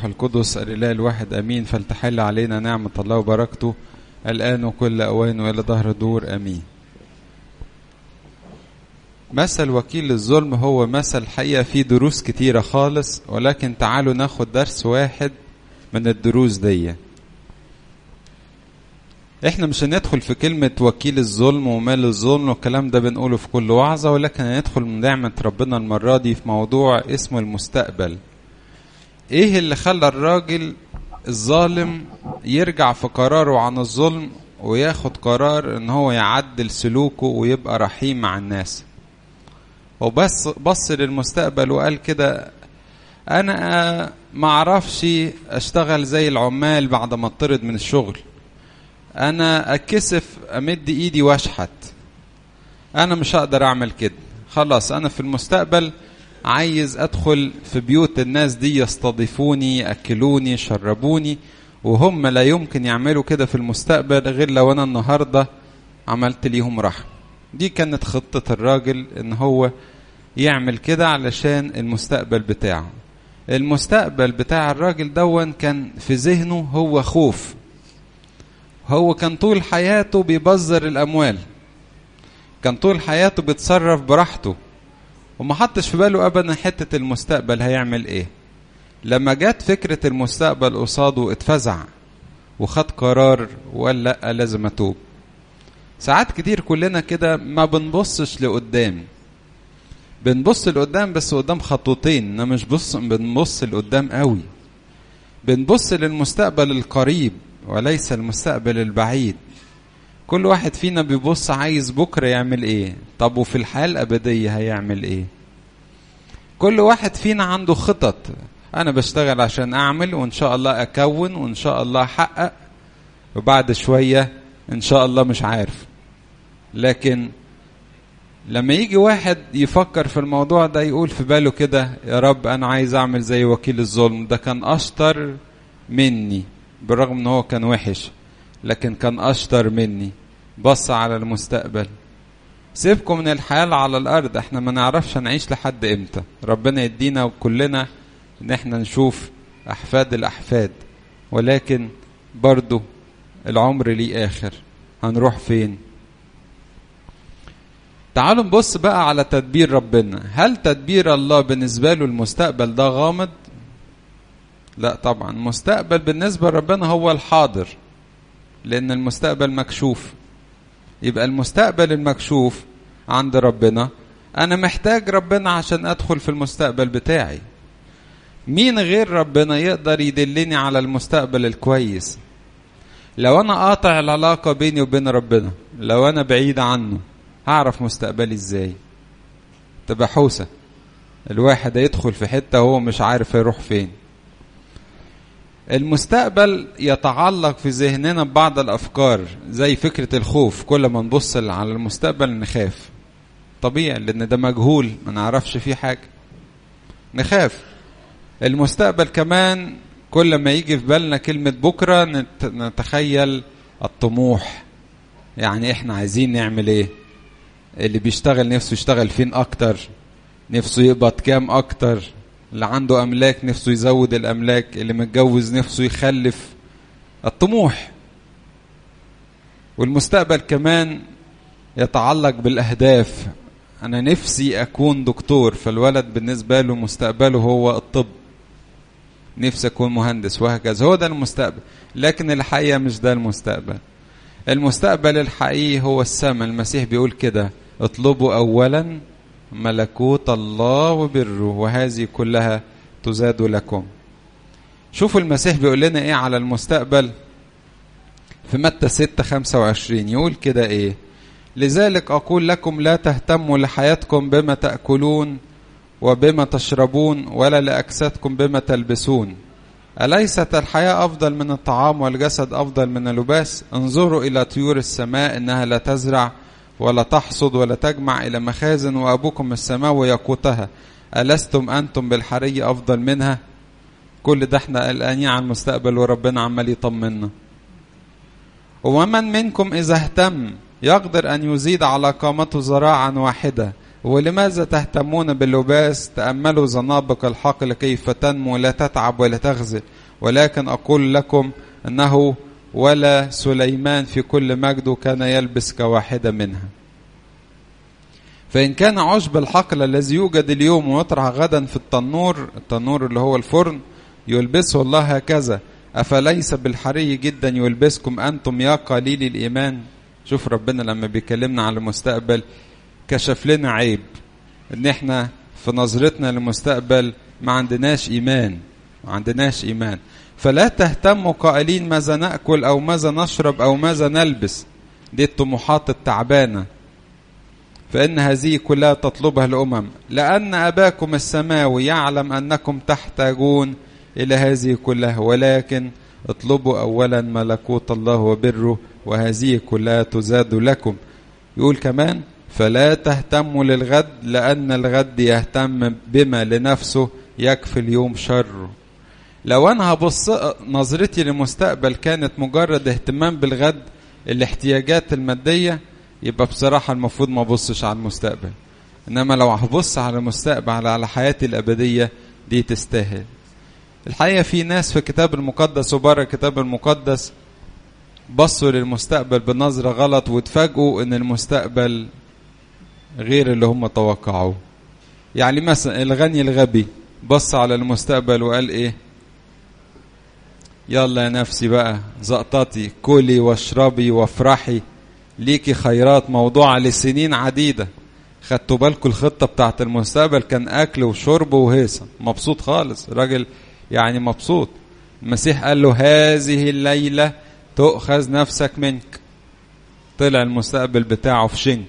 القدس الإله الواحد أمين فلتحل علينا نعمة الله وبركته الآن وكل أوان وإلى ظهر دور أمين مثل وكيل الظلم هو مثل حقيقة فيه دروس كتيرة خالص ولكن تعالوا ناخد درس واحد من الدروس دي احنا مش هندخل في كلمة وكيل الظلم ومال الظلم والكلام ده بنقوله في كل وعظة ولكن هندخل من نعمة ربنا المرة دي في موضوع اسمه المستقبل ايه اللي خلى الراجل الظالم يرجع في قراره عن الظلم وياخد قرار ان هو يعدل سلوكه ويبقى رحيم مع الناس وبس بص للمستقبل وقال كده انا ما اعرفش اشتغل زي العمال بعد ما اطرد من الشغل انا اتكسف امد ايدي واشحت انا مش هقدر اعمل كده خلاص انا في المستقبل عايز ادخل في بيوت الناس دي يستضيفوني ياكلوني يشربوني وهم لا يمكن يعملوا كده في المستقبل غير لو انا النهارده عملت ليهم رحم دي كانت خطة الراجل ان هو يعمل كده علشان المستقبل بتاعه المستقبل بتاع الراجل دون كان في ذهنه هو خوف هو كان طول حياته بيبذر الاموال كان طول حياته بيتصرف براحته وما حطش في باله ابدا حته المستقبل هيعمل ايه لما جت فكره المستقبل قصاده اتفزع وخد قرار وقال لا لازم اتوب ساعات كتير كلنا كده ما بنبصش لقدام بنبص لقدام بس قدام خطوتين انما مش بص بنبص لقدام قوي بنبص للمستقبل القريب وليس المستقبل البعيد كل واحد فينا بيبص عايز بكره يعمل ايه طب وفي الحياه الابديه هيعمل ايه كل واحد فينا عنده خطط انا بشتغل عشان اعمل وان شاء الله اكون وان شاء الله احقق وبعد شويه ان شاء الله مش عارف لكن لما يجي واحد يفكر في الموضوع ده يقول في باله كده يا رب انا عايز اعمل زي وكيل الظلم ده كان اشطر مني بالرغم ان هو كان وحش لكن كان اشطر مني بص على المستقبل سيبكم من الحياة على الأرض احنا ما نعرفش نعيش لحد امتى ربنا يدينا كلنا ان احنا نشوف أحفاد الأحفاد ولكن برضو العمر ليه آخر هنروح فين تعالوا نبص بقى على تدبير ربنا هل تدبير الله بالنسبة له المستقبل ده غامض لا طبعا المستقبل بالنسبة لربنا هو الحاضر لأن المستقبل مكشوف يبقى المستقبل المكشوف عند ربنا أنا محتاج ربنا عشان أدخل في المستقبل بتاعي مين غير ربنا يقدر يدلني على المستقبل الكويس لو أنا قاطع العلاقة بيني وبين ربنا لو أنا بعيد عنه هعرف مستقبلي إزاي تبقى حوسة الواحد يدخل في حتة وهو مش عارف يروح فين المستقبل يتعلق في ذهننا ببعض الافكار زي فكره الخوف كل ما نبص على المستقبل نخاف طبيعي لان ده مجهول ما نعرفش فيه حاجه نخاف المستقبل كمان كل ما يجي في بالنا كلمه بكره نتخيل الطموح يعني احنا عايزين نعمل ايه اللي بيشتغل نفسه يشتغل فين اكتر نفسه يقبض كام اكتر اللي عنده املاك نفسه يزود الاملاك اللي متجوز نفسه يخلف الطموح والمستقبل كمان يتعلق بالاهداف انا نفسي اكون دكتور فالولد بالنسبه له مستقبله هو الطب نفسي اكون مهندس وهكذا هو ده المستقبل لكن الحقيقه مش ده المستقبل المستقبل الحقيقي هو السماء المسيح بيقول كده اطلبوا اولا ملكوت الله وبره وهذه كلها تزاد لكم شوفوا المسيح بيقول لنا ايه على المستقبل في متى 6 25 يقول كده ايه لذلك اقول لكم لا تهتموا لحياتكم بما تاكلون وبما تشربون ولا لاجسادكم بما تلبسون اليست الحياه افضل من الطعام والجسد افضل من اللباس انظروا الى طيور السماء انها لا تزرع ولا تحصد ولا تجمع إلى مخازن وأبوكم السماوي يقوتها ألستم أنتم بالحرية أفضل منها كل ده احنا قلقانين على المستقبل وربنا عمال يطمنا ومن منكم إذا اهتم يقدر أن يزيد على قامته ذراعا واحدة ولماذا تهتمون باللباس تأملوا زنابق الحقل كيف تنمو لا تتعب ولا تغزل ولكن أقول لكم أنه ولا سليمان في كل مجده كان يلبس كواحدة منها فإن كان عشب الحقل الذي يوجد اليوم ويطرح غدا في التنور التنور اللي هو الفرن يلبسه الله هكذا أفليس بالحري جدا يلبسكم أنتم يا قليل الإيمان شوف ربنا لما بيكلمنا على المستقبل كشف لنا عيب ان احنا في نظرتنا للمستقبل ما عندناش ايمان ما عندناش ايمان فلا تهتموا قائلين ماذا ناكل او ماذا نشرب او ماذا نلبس دي الطموحات التعبانه فان هذه كلها تطلبها الامم لان اباكم السماوي يعلم انكم تحتاجون الى هذه كلها ولكن اطلبوا اولا ملكوت الله وبره وهذه كلها تزاد لكم يقول كمان فلا تهتموا للغد لأن الغد يهتم بما لنفسه يكفي اليوم شره لو أنا هبص نظرتي للمستقبل كانت مجرد اهتمام بالغد الاحتياجات المادية يبقى بصراحة المفروض ما أبصش على المستقبل إنما لو هبص على المستقبل على حياتي الأبدية دي تستاهل الحقيقة في ناس في الكتاب المقدس وبره الكتاب المقدس بصوا للمستقبل بنظرة غلط واتفاجئوا ان المستقبل غير اللي هم توقعوه يعني مثلا الغني الغبي بص على المستقبل وقال ايه يلا يا نفسي بقى زقطتي كلي واشربي وافرحي ليكي خيرات موضوعة لسنين عديدة خدتوا بالكم الخطة بتاعت المستقبل كان أكل وشرب وهيصة مبسوط خالص راجل يعني مبسوط المسيح قال له هذه الليلة تؤخذ نفسك منك طلع المستقبل بتاعه في شنك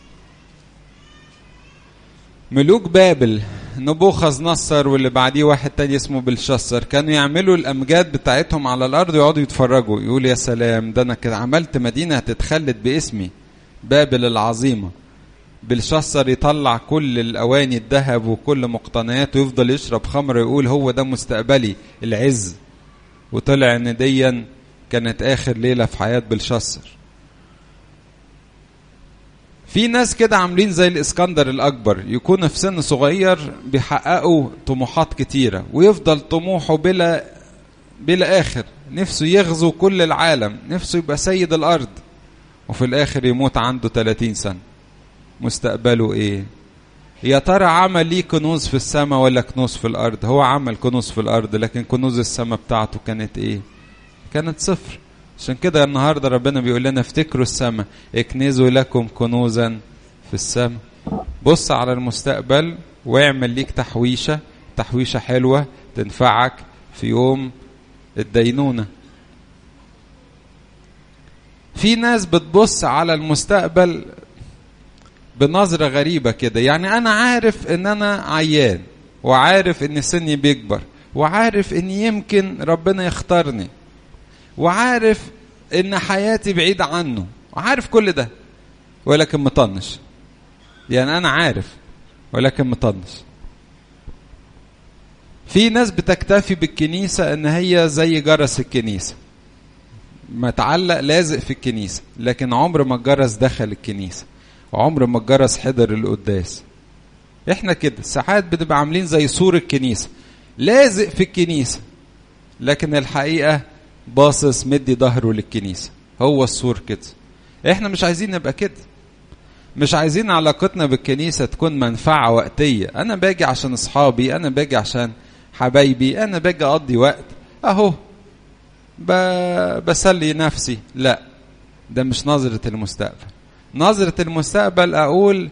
ملوك بابل نبوخذ نصر واللي بعديه واحد تاني اسمه بلشسر كانوا يعملوا الامجاد بتاعتهم على الارض ويقعدوا يتفرجوا يقول يا سلام ده انا كده عملت مدينه هتتخلد باسمي بابل العظيمه بلشسر يطلع كل الاواني الذهب وكل مقتنياته ويفضل يشرب خمر ويقول هو ده مستقبلي العز وطلع ان ديا كانت اخر ليله في حياه بلشسر في ناس كده عاملين زي الاسكندر الاكبر يكون في سن صغير بيحققوا طموحات كتيره ويفضل طموحه بلا بلا اخر نفسه يغزو كل العالم نفسه يبقى سيد الارض وفي الاخر يموت عنده 30 سنه مستقبله ايه يا ترى عمل ليه كنوز في السماء ولا كنوز في الارض هو عمل كنوز في الارض لكن كنوز السماء بتاعته كانت ايه كانت صفر عشان كده النهارده ربنا بيقول لنا افتكروا السماء اكنزوا لكم كنوزا في السماء بص على المستقبل واعمل ليك تحويشه تحويشه حلوه تنفعك في يوم الدينونه في ناس بتبص على المستقبل بنظرة غريبة كده يعني أنا عارف إن أنا عيان وعارف إن سني بيكبر وعارف إن يمكن ربنا يختارني وعارف إن حياتي بعيدة عنه وعارف كل ده ولكن مطنش يعني أنا عارف ولكن مطنش في ناس بتكتفي بالكنيسة إن هي زي جرس الكنيسة متعلق لازق في الكنيسة لكن عمر ما الجرس دخل الكنيسة عمر ما الجرس حضر القداس احنا كده ساعات بنبقى عاملين زي سور الكنيسة لازق في الكنيسة لكن الحقيقة باصص مدي ظهره للكنيسة هو السور كده احنا مش عايزين نبقى كده مش عايزين علاقتنا بالكنيسة تكون منفعة وقتية انا باجي عشان اصحابي انا باجي عشان حبايبي انا باجي اقضي وقت اهو بسلي نفسي لا ده مش نظرة المستقبل نظرة المستقبل أقول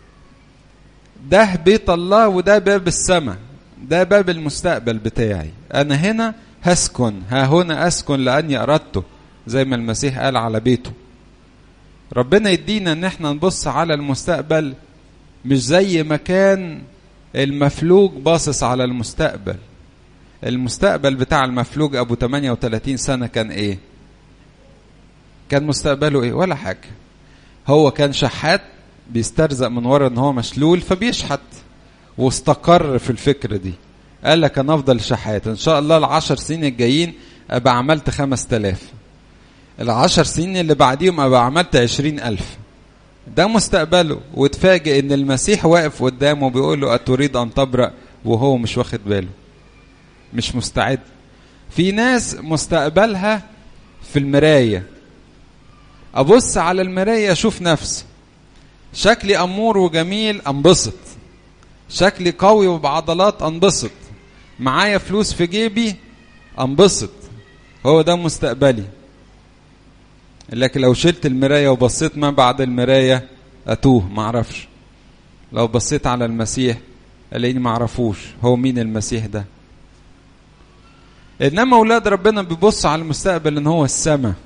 ده بيت الله وده باب السماء ده باب المستقبل بتاعي أنا هنا هسكن ها هنا أسكن لأني أردته زي ما المسيح قال على بيته ربنا يدينا ان احنا نبص على المستقبل مش زي ما كان المفلوج باصص على المستقبل المستقبل بتاع المفلوج ابو 38 سنة كان ايه كان مستقبله ايه ولا حاجة هو كان شحات بيسترزق من ورا ان هو مشلول فبيشحت واستقر في الفكرة دي قال لك انا افضل شحات ان شاء الله العشر سنين الجايين ابقى عملت خمس تلاف العشر سنين اللي بعديهم ابقى عملت عشرين الف ده مستقبله وتفاجئ ان المسيح واقف قدامه بيقول له اتريد ان تبرأ وهو مش واخد باله مش مستعد في ناس مستقبلها في المراية ابص على المراية اشوف نفسي شكلي امور وجميل انبسط شكلي قوي وبعضلات انبسط معايا فلوس في جيبي انبسط هو ده مستقبلي لكن لو شلت المرايه وبصيت ما بعد المرايه اتوه ما اعرفش لو بصيت على المسيح الاقيني ما اعرفوش هو مين المسيح ده انما اولاد ربنا بيبصوا على المستقبل ان هو السماء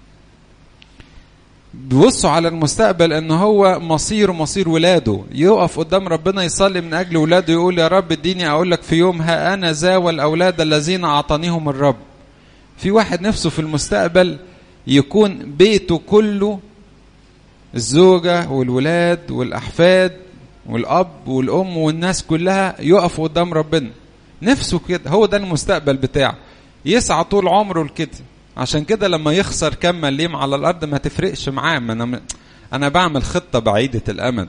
بيبصوا على المستقبل ان هو مصير مصير ولاده يقف قدام ربنا يصلي من اجل ولاده يقول يا رب اديني اقول لك في يوم ها انا ذا والاولاد الذين اعطانيهم الرب في واحد نفسه في المستقبل يكون بيته كله الزوجة والولاد والأحفاد والأب والأم والناس كلها يقفوا قدام ربنا نفسه كده هو ده المستقبل بتاعه يسعى طول عمره لكده عشان كده لما يخسر كم مليم على الأرض ما تفرقش معاه ما أنا أنا بعمل خطة بعيدة الأمد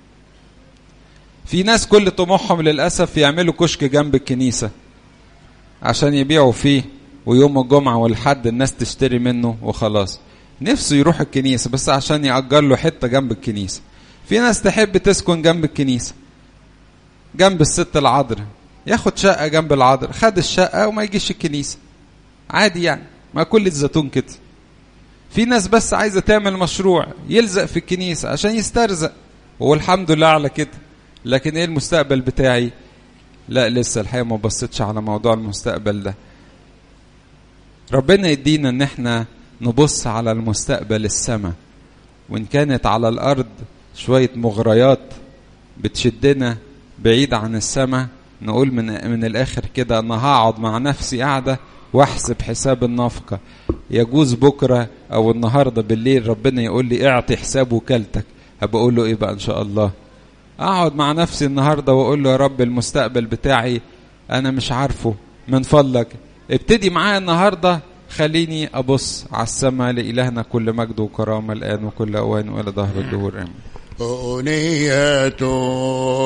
في ناس كل طموحهم للأسف يعملوا كشك جنب الكنيسة عشان يبيعوا فيه ويوم الجمعة والحد الناس تشتري منه وخلاص نفسه يروح الكنيسة بس عشان يأجر له حتة جنب الكنيسة في ناس تحب تسكن جنب الكنيسة جنب الست العذراء ياخد شقة جنب العذراء خد الشقة وما يجيش الكنيسة عادي يعني ما كل الزيتون كده في ناس بس عايزة تعمل مشروع يلزق في الكنيسة عشان يسترزق والحمد لله على كده لكن ايه المستقبل بتاعي لا لسه الحقيقة ما بصيتش على موضوع المستقبل ده ربنا يدينا ان احنا نبص على المستقبل السماء وان كانت على الارض شوية مغريات بتشدنا بعيد عن السماء نقول من من الاخر كده انا هقعد مع نفسي قاعده واحسب حساب النفقه يجوز بكره او النهارده بالليل ربنا يقول لي اعطي حساب وكالتك هبقى اقول له ايه بقى ان شاء الله اقعد مع نفسي النهارده واقول له يا رب المستقبل بتاعي انا مش عارفه من فضلك ابتدي معايا النهارده خليني ابص على السماء لالهنا كل مجد وكرامه الان وكل اوان والى ظهر الدهور امين أغنية